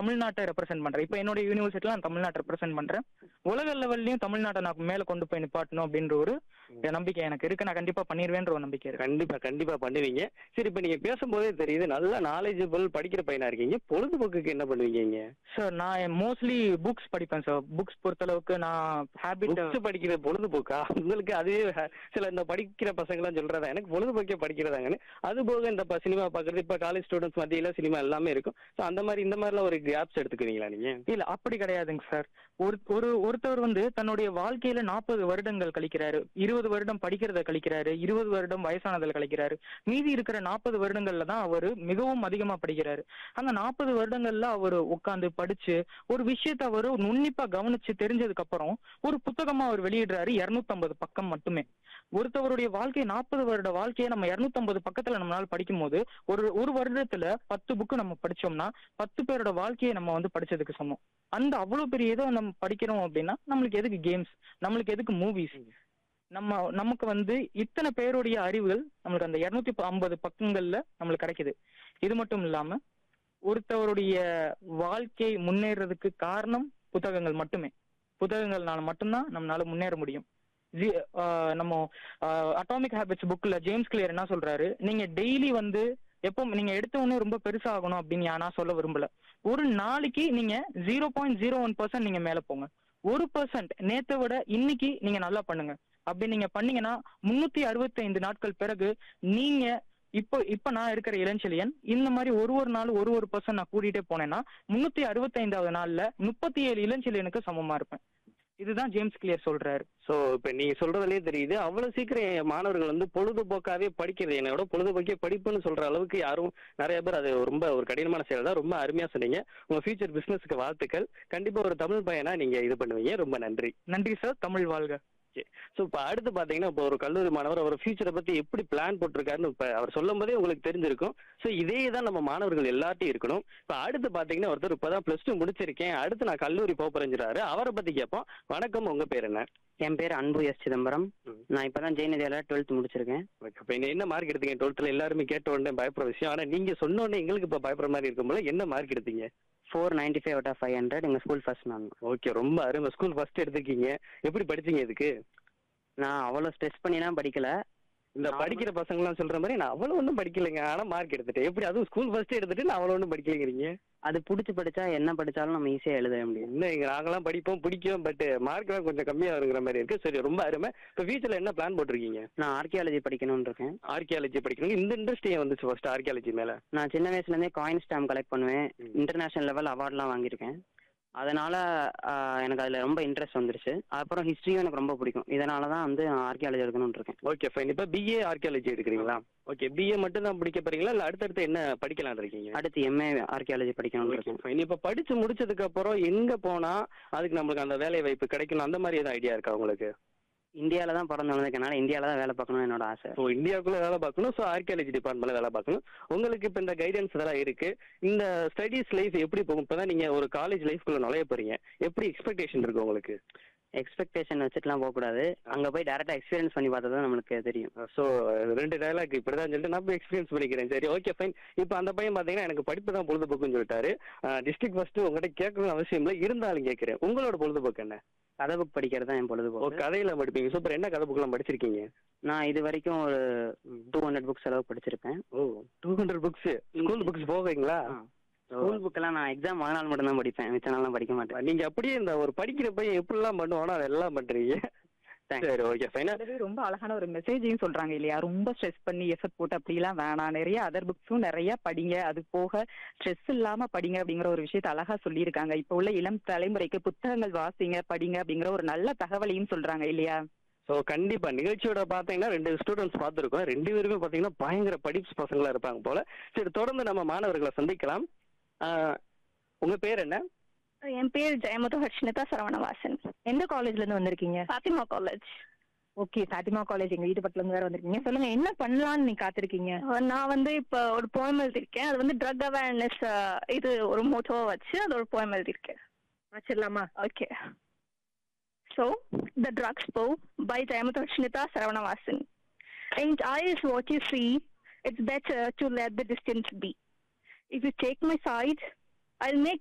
தமிழ்நாட்டை ரெப்ரசென்ட் பண்றேன் இப்போ என்னோட யூனிவர்சிட்டில நான் தமிழ்நாட்டை ரெப்ரசென்ட் பண்றேன் உலக லெவல்லையும் தமிழ்நாட்டை நான் மேல கொண்டு போய் நிப்பாட்டணும் அப்படின்ற ஒரு நம்பிக்கை எனக்கு இருக்கு நான் கண்டிப்பா பண்ணிடுவேன்ற ஒரு நம்பிக்கை இருக்கு கண்டிப்பா கண்டிப்பா பண்ணுவீங்க சரி இப்ப நீங்க பேசும்போதே தெரியுது நல்ல நாலேஜபிள் படிக்கிற பையனா இருக்கீங்க பொழுதுபோக்குக்கு என்ன பண்ணுவீங்க இங்க சார் நான் மோஸ்ட்லி புக்ஸ் படிப்பேன் சார் புக்ஸ் பொறுத்தளவுக்கு நான் ஹேபிட் புக்ஸ் படிக்கிற பொழுதுபோக்கா உங்களுக்கு அதுவே ஹ- சில இந்த படிக்கிற பசங்க எல்லாம் சொல்றதா எனக்கு பொழுதுபோக்கே படிக்கிறதாங்கன்னு அது போக இந்த ப- சினிமா பாக்குறது இப்ப காலேஜ் ஸ்டூடெண்ட்ஸ் மத்தியில சினிமா எல்லாமே இருக்கும் ஸோ அந்த மாதிரி இந்த மாதிரிலாம் ஒரு கேப்ஸ் எடுத்துக்குவீங்களா நீங்க இல்ல அப்படி கிடையாதுங்க சார் ஒரு ஒரு ஒருத்தவர் வந்து தன்னுடைய வாழ்க்கையில நாற்பது வருடங்கள் கழிக்கிறாரு இருபது வருடம் படிக்கிறத கழிக்கிறாரு இருபது வருடம் வயசானதுல கழிக்கிறாரு மீதி இருக்கிற நாற்பது வருடங்கள்ல தான் அவரு மிகவும் அதிகமா படிக்கிறாரு அந்த நாற்பது வருடங்கள்ல அவரு உட்கார்ந்து படிச்சு ஒரு விஷயத்த அவரு நுண்ணிப்பா கவனிச்சு தெரிஞ்சதுக்கு அப்புறம் ஒரு புத்தகமா அவர் வெளியிடுறாரு 250 பக்கம் மட்டுமே ஒருத்தவருடைய வாழ்க்கை நாற்பது வருட வாழ்க்கையை நம்ம 250 பக்கத்துல நம்மளால படிக்கும் போது ஒரு ஒரு வருடத்துல பத்து புக்கு நம்ம படிச்சோம்னா பத்து பேரோட வாழ்க்கையை நம்ம வந்து படிச்சதுக்கு சமம் அந்த அவ்வளவு பெரிய இதை நம்ம படிக்கிறோம் அப்படின்னா நம்மளுக்கு எதுக்கு கேம்ஸ் நம்மளுக்கு எதுக்கு மூவிஸ் நம்ம நமக்கு வந்து இத்தனை பேருடைய அறிவுகள் நம்மளுக்கு அந்த இருநூத்தி ஐம்பது பக்கங்கள்ல நம்மளுக்கு கிடைக்குது இது மட்டும் இல்லாம ஒருத்தவருடைய வாழ்க்கை முன்னேறதுக்கு காரணம் புத்தகங்கள் மட்டுமே புத்தகங்கள்னால மட்டும்தான் நம்மளால முன்னேற முடியும் ஜி- ஆஹ் நம்ம அட்டாமிக் ஹேபிட்ஸ் புக்ல ஜேம்ஸ் கிளியர் என்ன சொல்றாரு நீங்க டெய்லி வந்து எப்போ நீங்க எடுத்த உடனே ரொம்ப பெருசாகணும் அப்படின்னு நான் சொல்ல விரும்பல ஒரு நாளைக்கு நீங்க zero point zero one percent நீங்க மேல போங்க ஒரு பர்சன்ட் நேத்தை விட இன்னைக்கு நீங்க நல்லா பண்ணுங்க அப்படி நீங்க பண்ணீங்கன்னா முன்னூத்தி அறுபத்தி ஐந்து நாட்கள் பிறகு நீங்க இப்போ இப்ப நான் இருக்கிற இளஞ்செழியன் இந்த மாதிரி ஒரு ஒரு நாள் ஒரு ஒரு பர்சன்ட் நான் கூட்டிட்டே போனேன்னா முன்னூத்தி அறுபத்தி ஐந்தாவது நாள்ல முப்பத்தி ஏழு இளஞ்செழியனுக்கு சமமா இருப்பேன் இதுதான் ஜேம்ஸ் கிளியர் சொல்றாரு சோ இப்ப நீங்க சொல்றதுலயே தெரியுது அவ்வளவு சீக்கிரம் என் மாணவர்கள் வந்து பொழுதுபோக்காவே படிக்கிறது என்னோட பொழுதுபோக்கே படிப்புன்னு சொல்ற அளவுக்கு யாரும் நிறைய பேர் அது ரொம்ப ஒரு கடினமான செயல் தான் ரொம்ப அருமையா சொன்னீங்க உங்க ஃபியூச்சர் பிசினஸ்க்கு வாழ்த்துக்கள் கண்டிப்பா ஒரு தமிழ் பையனா நீங்க இது பண்ணுவீங்க ரொம்ப நன்றி நன்றி சார் தமிழ் வாழ்க ஸோ இப்போ அடுத்து பார்த்தீங்கன்னா இப்போ ஒரு கல்லூரி மாணவர் அவர் ஃபியூச்சரை பத்தி எப்படி பிளான் போட்டிருக்காருன்னு இப்போ அவர் சொல்லும் போதே உங்களுக்கு தெரிஞ்சிருக்கும் ஸோ இதே தான் நம்ம மாணவர்கள் எல்லார்ட்டையும் இருக்கணும் இப்போ அடுத்து பார்த்தீங்கன்னா ஒருத்தர் இப்போதான் ப்ளஸ் டூ முடிச்சிருக்கேன் அடுத்து நான் கல்லூரி போக போறேங்கிறாரு அவரை பத்தி கேட்போம் வணக்கம் உங்க பேர் என்ன என் பேர் அன்பு எஸ் சிதம்பரம் ம். நான் இப்பதான் ஜெயநிதியால டுவெல்த் முடிச்சிருக்கேன் இப்போ என்ன மார்க் எடுத்தீங்க டுவெல்த்தில் எல்லாருமே கேட்ட உடனே பயப்படுற விஷயம் ஆனால் நீங்க சொன்ன உடனே எங்களுக்கு இப்போ பயப்படுற மாதிரி இருக்கும்போது என்ன மார்க் எடுத்தீங்க four ninety five out of five hundred எங்கள் ஸ்கூல் ஃபர்ஸ்ட் நான் ஓகே ரொம்ப அருமை ஸ்கூல் ஃபர்ஸ்ட் எடுத்திருக்கீங்க எப்படி படிச்சீங்க இதுக்கு நான் அவ்வளோ ஸ்ட்ரெஸ் பண்ணிலாம் படிக்கல இந்த Normal. படிக்கிற பசங்களாம் சொல்ற மாதிரி நான் அவ்வளவு ஒன்றும் படிக்கலைங்க ஆனா மார்க் எடுத்துட்டேன் எப்படி அதுவும் ஸ்கூல் ஃபர்ஸ்ட் எடுத்துட்டு நான் அவ்வளவு ஒன்றும் படிக்கலைங்கிறீங்க அது பிடிச்சி படிச்சா என்ன படிச்சாலும் நம்ம ஈஸியாக எழுத முடியும் என்ன இங்க நாங்களாம் படிப்போம் பிடிக்கும் பட் மார்க் தான் கொஞ்சம் கம்மியா வருங்கிற மாதிரி இருக்கு சரி ரொம்ப அருமை இப்போ ஃபியூச்சர்ல என்ன பிளான் போட்டிருக்கீங்க நான் ஆர்கியாலஜி படிக்கணும்னு இருக்கேன் ஆர்கியாலஜி படிக்கணும் இந்த இன்ட்ரெஸ்ட் ஏன் வந்துச்சு ஃபர்ஸ்ட் ஆர்கியாலஜி மேல நான் சின்ன வயசுலேருந்தே காயின் ஸ்டாம்ப் கலெக்ட் பண்ணுவேன் ம். இன்டர்நேஷனல் லெவல் அவார்ட்லாம் வாங்கியிருக்கேன் அதனால ஆஹ், எனக்கு அதில் ரொம்ப இன்ட்ரெஸ்ட் வந்துருச்சு அப்புறம் ஹிஸ்ட்ரியும் எனக்கு ரொம்ப பிடிக்கும் இதனால தான் வந்து ஆர்கியாலஜி எடுக்கணும்னு இருக்கேன் ஓகே ஃபைன் இப்போ பிஏ ஆர்கியாலஜி எடுக்கிறீங்களா ஓகே பிஏ மட்டும் தான் படிக்க போறீங்களா இல்ல அடுத்தடுத்து என்ன படிக்கலாம் இருக்கீங்க அடுத்து எம்ஏ ஆர்கியாலஜி படிக்கணும்னு ஓகே இருக்கேன் ஃபைன் இப்போ படிச்சு முடிச்சதுக்கு அப்புறம் எங்க போனா அதுக்கு நம்மளுக்கு அந்த வேலை வாய்ப்பு கிடைக்கணும் அந்த மாதிரி ஏதாவது ஐடியா இருக்கா உங்களுக்கு இந்தியாவில் தான் பிறந்து வளர்ந்துருக்கனால இந்தியாவில் தான் வேலை பார்க்கணும்னு என்னோட ஆசை ஸோ இந்தியாவுக்குள்ள வேலை பார்க்கணும் ஸோ ஆர்கியாலஜி டிபார்ட்மெண்ட்ல வேலை பார்க்கணும் உங்களுக்கு இப்போ இந்த கைடன்ஸ் இதெல்லாம் இருக்கு இந்த ஸ்டடீஸ் லைஃப் எப்படி போகும் இப்போ தான் நீங்க ஒரு காலேஜ் லைஃப்குள்ள நுழைய போறீங்க எப்படி எக்ஸ்பெக்டேஷன் இருக்கு உங்களுக்கு எக்ஸ்பெக்டேஷன் வச்சுட்டுலாம் போகக்கூடாது அங்கே போய் டேரெக்டாக எக்ஸ்பீரியன்ஸ் பண்ணி பார்த்தா தான் நம்மளுக்கு தெரியும் ஸோ ரெண்டு டைலாக் இப்படிதான் சொல்லிட்டு நான் போய் எக்ஸ்பீரியன்ஸ் பண்ணிக்கிறேன் சரி ஓகே ஃபைன் இப்போ அந்த பையன் பார்த்தீங்கன்னா எனக்கு படிப்பு தான் பொழுதுபோக்குன்னு சொல்லிட்டாரு டிஸ்ட்ரிக்ட் ஃபர்ஸ்ட் உங்ககிட்ட கேட்கணும்னு அவசியம் இல்லை இருந்தாலும் கேட்குறேன் உங்களோட பொழுதுபோக்கு என்ன கதை புக் படிக்கிறது தான் என் ஓ பொழுதுபோக்கு கதையில படிப்பீங்க சூப்பர் என்ன கதை புக்கெல்லாம் படிச்சிருக்கீங்க நான் இது வரைக்கும் ஒரு டூ ஹண்ட்ரட் புக்ஸ் அளவு படிச்சிருப்பேன் oh two hundred books school books போவீங்களா ஸ்கூல் புக்கெல்லாம் நான் எக்ஸாம் மொதல் நாள் மட்டும் தான் படிப்பேன் மிச்ச நாள்லாம் படிக்க மாட்டேன் நீங்க அப்படியே இந்த ஒரு படிக்கிற பையன் எப்படிலாம் பண்ணுவானோ அதெல்லாம் பண்றீங்க Thanks. சரி ஓகே ஃபைனா அதுவே ரொம்ப அழகான ஒரு மெசேஜையும் சொல்றாங்க இல்லையா ரொம்ப ஸ்ட்ரெஸ் பண்ணி எஃபர்ட் போட்டு அப்படிலாம் வேணாம் நிறைய அதர் புக்ஸும் நிறைய படிங்க அது போக ஸ்ட்ரெஸ் இல்லாம படிங்க அப்படிங்கிற ஒரு விஷயத்த அழகா சொல்லியிருக்காங்க இப்போ உள்ள இளம் தலைமுறைக்கு புத்தகங்கள் வாசிங்க படிங்க அப்படிங்கிற ஒரு நல்ல தகவலையும் சொல்றாங்க இல்லையா ஸோ கண்டிப்பா நிகழ்ச்சியோட பார்த்தீங்கன்னா ரெண்டு ஸ்டூடெண்ட்ஸ் பார்த்துருக்கோம் ரெண்டு பேருமே பார்த்தீங்கன்னா பயங்கர படிப்பு பசங்களா இருப்பாங்க போல சரி தொடர்ந்து நம்ம மாணவர்களை சந்திக்கலாம் ஆஹ், உங்க பேர் என்ன என் பேர் ஜெயமது ஹர்ஷினிதா சரவணவாசன் எந்த காலேஜ்ல இருந்து வந்திருக்கீங்க Fathima college okay Fathima college எங்க வீட்டு பக்கத்துல இருந்து வேற வந்திருக்கீங்க சொல்லுங்க என்ன பண்ணலாம்னு நீ காத்திருக்கீங்க நான் வந்து இப்போ ஒரு போயம் எழுதியிருக்கேன் அது வந்து ட்ரக் அவேர்னஸ் இது ஒரு மோட்டோவா வச்சு அது ஒரு போயம் எழுதியிருக்கேன் வச்சிடலாமா ஓகே ஸோ த ட்ரக்ஸ் போ by Jayamadhu Harshinitha Saravanavasan Ain't eyes what you see, it's better to let the distance be. If you take my side, I'll make